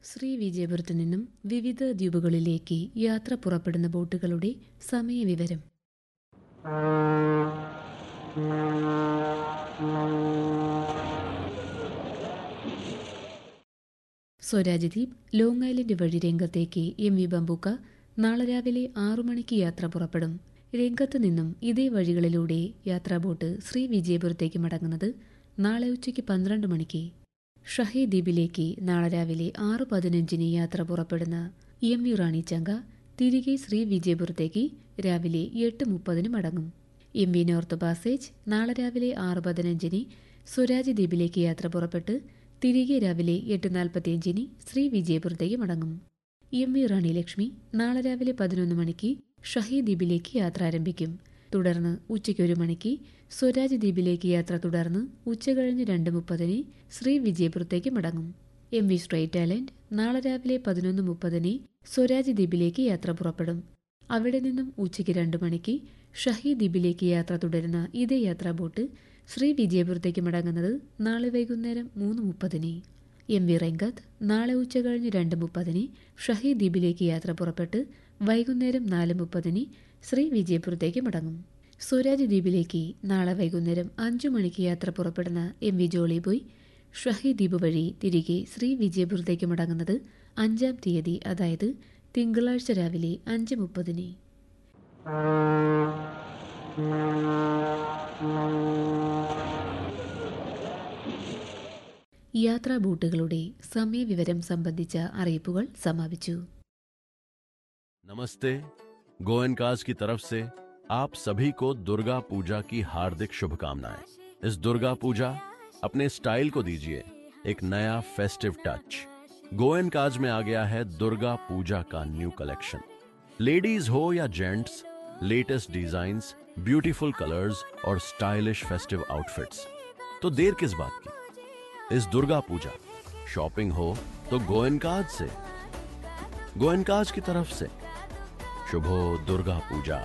ശ്രീ വിജയപുരത്തു നിന്നും വിവിധ ദ്വീപുകളിലേക്ക് യാത്ര പുറപ്പെടുന്ന ബോട്ടുകളുടെ സമയവിവരം സ്വരാജ് ദ്വീപ് ലോങ് ഐലൻഡ് വഴി രംഗത്തേക്ക് എം വി ബംബൂക്ക നാളെ രാവിലെ ആറു മണിക്ക് യാത്ര പുറപ്പെടും രംഗത്ത് നിന്നും ഇതേ വഴികളിലൂടെ യാത്രാ ബോട്ട് ശ്രീ വിജയപുരത്തേക്ക് മടങ്ങുന്നത് നാളെ ഉച്ചയ്ക്ക് പന്ത്രണ്ട് മണിക്ക് ഷഹേ ദ്വീപിലേക്ക് നാളെ രാവിലെ ആറ് പതിനഞ്ചിന് യാത്ര പുറപ്പെടുന്ന എം വി റാണി ചങ്ക തിരികെ ശ്രീ വിജയപുരത്തേക്ക് രാവിലെ എട്ട് മുപ്പതിന് മടങ്ങും എം വി നോർത്ത് പാസേജ് നാളെ രാവിലെ ആറ് പതിനഞ്ചിന് സ്വരാജ് ദ്വീപിലേക്ക് യാത്ര പുറപ്പെട്ട് തിരികെ രാവിലെ എട്ട് നാൽപ്പത്തിയഞ്ചിന് ശ്രീ വിജയപുരത്തേക്ക് മടങ്ങും എം വി റാണി ലക്ഷ്മി നാളെ രാവിലെ പതിനൊന്ന് മണിക്ക് ഷഹീ ദ്വീപിലേക്ക് യാത്ര ആരംഭിക്കും തുടർന്ന് ഉച്ചയ്ക്ക് ഒരു മണിക്ക് സ്വരാജ് ദ്വീപിലേക്ക് യാത്ര തുടർന്ന് ഉച്ചകഴിഞ്ഞ് രണ്ട് മുപ്പതിന് ശ്രീ വിജയപുരത്തേക്ക് മടങ്ങും എം വി സ്ട്രൈറ്റ് ഐലൻഡ് നാളെ രാവിലെ പതിനൊന്ന് മുപ്പതിന് സ്വരാജ് ദ്വീപിലേക്ക് യാത്ര പുറപ്പെടും അവിടെ നിന്നും ഉച്ചയ്ക്ക് രണ്ട് മണിക്ക് ഷഹീ ദ്വീപിലേക്ക് യാത്ര തുടരുന്ന ഇതേ യാത്രാ ബോട്ട് ശ്രീ വിജയപുരത്തേക്ക് മടങ്ങുന്നത് നാളെ വൈകുന്നേരം മൂന്ന് മുപ്പതിന് എം വി റെങ്കത്ത് നാളെ ഉച്ചകഴിഞ്ഞ് രണ്ട് മുപ്പതിന് ഷഹീ ദ്വീപിലേക്ക് യാത്ര പുറപ്പെട്ട് വൈകുന്നേരം നാല് മുപ്പതിന് ശ്രീ വിജയപുരത്തേക്ക് മടങ്ങും സ്വരാജ് ദ്വീപിലേക്ക് നാളെ വൈകുന്നേരം അഞ്ചു മണിക്ക് യാത്ര പുറപ്പെടുന്ന എം വി ജോളി ബോയ് ഷഹീ ദ്വീപ് വഴി തിരികെ ശ്രീ വിജയപുരത്തേക്ക് മടങ്ങുന്നത് അഞ്ചാം തീയതി അതായത് തിങ്കളാഴ്ച രാവിലെ അഞ്ച് മുപ്പതിന് യാത്രാ ബോട്ടുകളുടെ സമയവിവരം സംബന്ധിച്ച അറിയിപ്പുകൾ സമാപിച്ചു नमस्ते गोयनकाज की तरफ से आप सभी को दुर्गा पूजा की हार्दिक शुभकामनाएं इस दुर्गा पूजा अपने स्टाइल को दीजिए एक नया फेस्टिव टच गोयनकाज में आ गया है दुर्गा पूजा का न्यू कलेक्शन लेडीज हो या gents latest designs beautiful colours और स्टाइलिश फेस्टिव आउटफिट्स तो देर किस बात की इस दुर्गा पूजा शॉपिंग हो तो गोयनकाज से गोयनकाज की तरफ से शुभो दुर्गा पूजा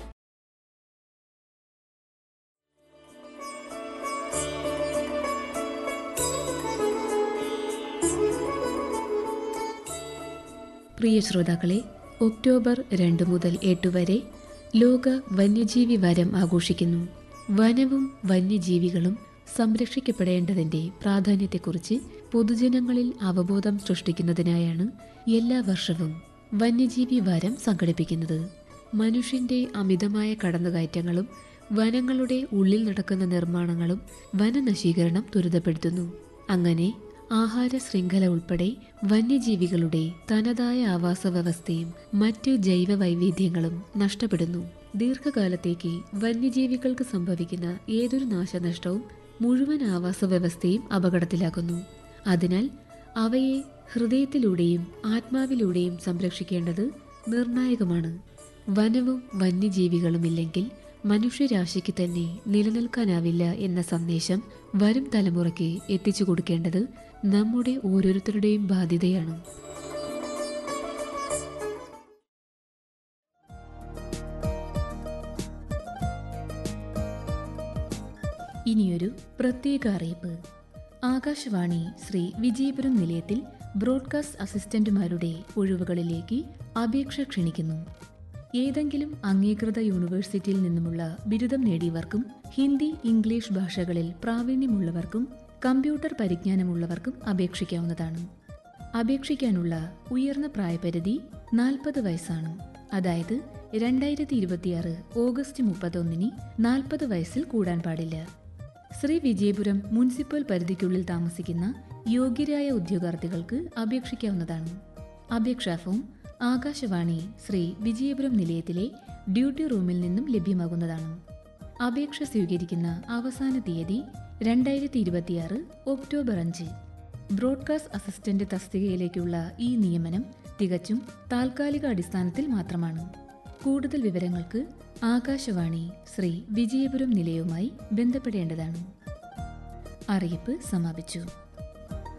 പ്രിയ ശ്രോതാക്കളെ ഒക്ടോബർ രണ്ട് മുതൽ എട്ട് വരെ ലോക വന്യജീവി വാരം ആഘോഷിക്കുന്നു വനവും വന്യജീവികളും സംരക്ഷിക്കപ്പെടേണ്ടതിന്റെ പ്രാധാന്യത്തെക്കുറിച്ച് പൊതുജനങ്ങളിൽ അവബോധം സൃഷ്ടിക്കുന്നതിനായാണ് എല്ലാ വർഷവും വന്യജീവി വാരം സംഘടിപ്പിക്കുന്നത് മനുഷ്യന്റെ അമിതമായ കടന്നുകയറ്റങ്ങളും വനങ്ങളുടെ ഉള്ളിൽ നടക്കുന്ന നിർമ്മാണങ്ങളും വനനശീകരണം ത്വരിതപ്പെടുത്തുന്നു അങ്ങനെ ആഹാര ശൃംഖല ഉൾപ്പെടെ വന്യജീവികളുടെ തനതായ ആവാസ വ്യവസ്ഥയും മറ്റു ജൈവ വൈവിധ്യങ്ങളും നഷ്ടപ്പെടുന്നു ദീർഘകാലത്തേക്ക് വന്യജീവികൾക്ക് സംഭവിക്കുന്ന ഏതൊരു നാശനഷ്ടവും മുഴുവൻ ആവാസ വ്യവസ്ഥയും അപകടത്തിലാക്കുന്നു അതിനാൽ അവയെ ഹൃദയത്തിലൂടെയും ആത്മാവിലൂടെയും സംരക്ഷിക്കേണ്ടത് നിർണായകമാണ് വനവും വന്യജീവികളും ഇല്ലെങ്കിൽ മനുഷ്യരാശിക്ക് തന്നെ നിലനിൽക്കാനാവില്ല എന്ന സന്ദേശം വരും തലമുറയ്ക്ക് എത്തിച്ചു കൊടുക്കേണ്ടത് നമ്മുടെ ഓരോരുത്തരുടെയും ബാധ്യതയാണ് ഇനിയൊരു പ്രത്യേക അറിയിപ്പ് ആകാശവാണി ശ്രീ വിജയപുരം നിലയത്തിൽ ബ്രോഡ്കാസ്റ്റ് അസിസ്റ്റന്റുമാരുടെ ഒഴിവുകളിലേക്ക് അപേക്ഷ ക്ഷണിക്കുന്നു ഏതെങ്കിലും അംഗീകൃത യൂണിവേഴ്സിറ്റിയിൽ നിന്നുമുള്ള ബിരുദം നേടിയവർക്കും ഹിന്ദി ഇംഗ്ലീഷ് ഭാഷകളിൽ പ്രാവീണ്യമുള്ളവർക്കും കമ്പ്യൂട്ടർ പരിജ്ഞാനമുള്ളവർക്കും അപേക്ഷിക്കാവുന്നതാണ് അപേക്ഷിക്കാനുള്ള ഉയർന്ന പ്രായപരിധി നാൽപ്പത് വയസ്സാണ് അതായത് രണ്ടായിരത്തി ഇരുപത്തിയാറ് ഓഗസ്റ്റ് മുപ്പത്തൊന്നിന് നാൽപ്പത് വയസ്സിൽ കൂടാൻ പാടില്ല ശ്രീ വിജയപുരം മുനിസിപ്പൽ പരിധിക്കുള്ളിൽ താമസിക്കുന്ന യോഗ്യരായ ഉദ്യോഗാർത്ഥികൾക്ക് അപേക്ഷിക്കാവുന്നതാണ് അപേക്ഷാ ഫോം ആകാശവാണി ശ്രീ വിജയപുരം നിലയത്തിലെ ഡ്യൂട്ടി റൂമിൽ നിന്നും ലഭ്യമാകുന്നതാണ് അപേക്ഷ സ്വീകരിക്കുന്ന അവസാന തീയതി രണ്ടായിരത്തി ഇരുപത്തിയാറ് ഒക്ടോബർ അഞ്ച് ബ്രോഡ്കാസ്റ്റ് അസിസ്റ്റന്റ് തസ്തികയിലേക്കുള്ള ഈ നിയമനം തികച്ചും താൽക്കാലിക അടിസ്ഥാനത്തിൽ മാത്രമാണ് കൂടുതൽ വിവരങ്ങൾക്ക് ആകാശവാണി ശ്രീ വിജയപുരം നിലയവുമായി ബന്ധപ്പെടേണ്ടതാണ് അറിയിപ്പ് സമാപിച്ചു